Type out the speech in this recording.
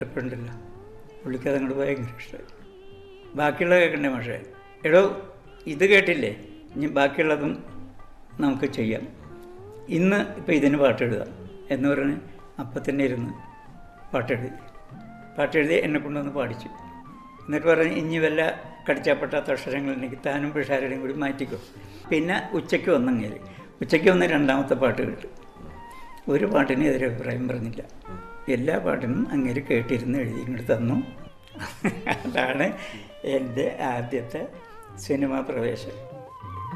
ഉണ്ടല്ലോ പുള്ളിക്കത് അങ്ങോട്ട് ഭയങ്കര ഇഷ്ടമായി ബാക്കിയുള്ള കേൾക്കണ്ടേ പക്ഷേ എടോ ഇത് കേട്ടില്ലേ ഇനി ബാക്കിയുള്ളതും നമുക്ക് ചെയ്യാം ഇന്ന് ഇപ്പോൾ ഇതിന് പാട്ടെഴുതാം എന്ന് പറഞ്ഞ് അപ്പം തന്നെ ഇരുന്ന് പാട്ടെഴുതി പാട്ടെഴുതി എന്നെ കൊണ്ടുവന്ന് പാടിച്ചു എന്നിട്ട് പറഞ്ഞ് ഇനി വല്ല കടിച്ചാപ്പെട്ടാത്ത അക്ഷരങ്ങളുണ്ടെങ്കിൽ താനും പിഷാരുടെയും കൂടി മാറ്റിക്കോ പിന്നെ ഉച്ചയ്ക്ക് വന്നങ്ങേര് ഉച്ചയ്ക്ക് വന്ന് രണ്ടാമത്തെ പാട്ട് കേട്ടു ഒരു പാട്ടിനും എതിരെ അഭിപ്രായം പറഞ്ഞില്ല എല്ലാ പാട്ടിനും അങ്ങേര് കേട്ടിരുന്ന് എഴുതി ഇങ്ങോട്ട് തന്നു അതാണ് എൻ്റെ ആദ്യത്തെ സിനിമാ പ്രവേശം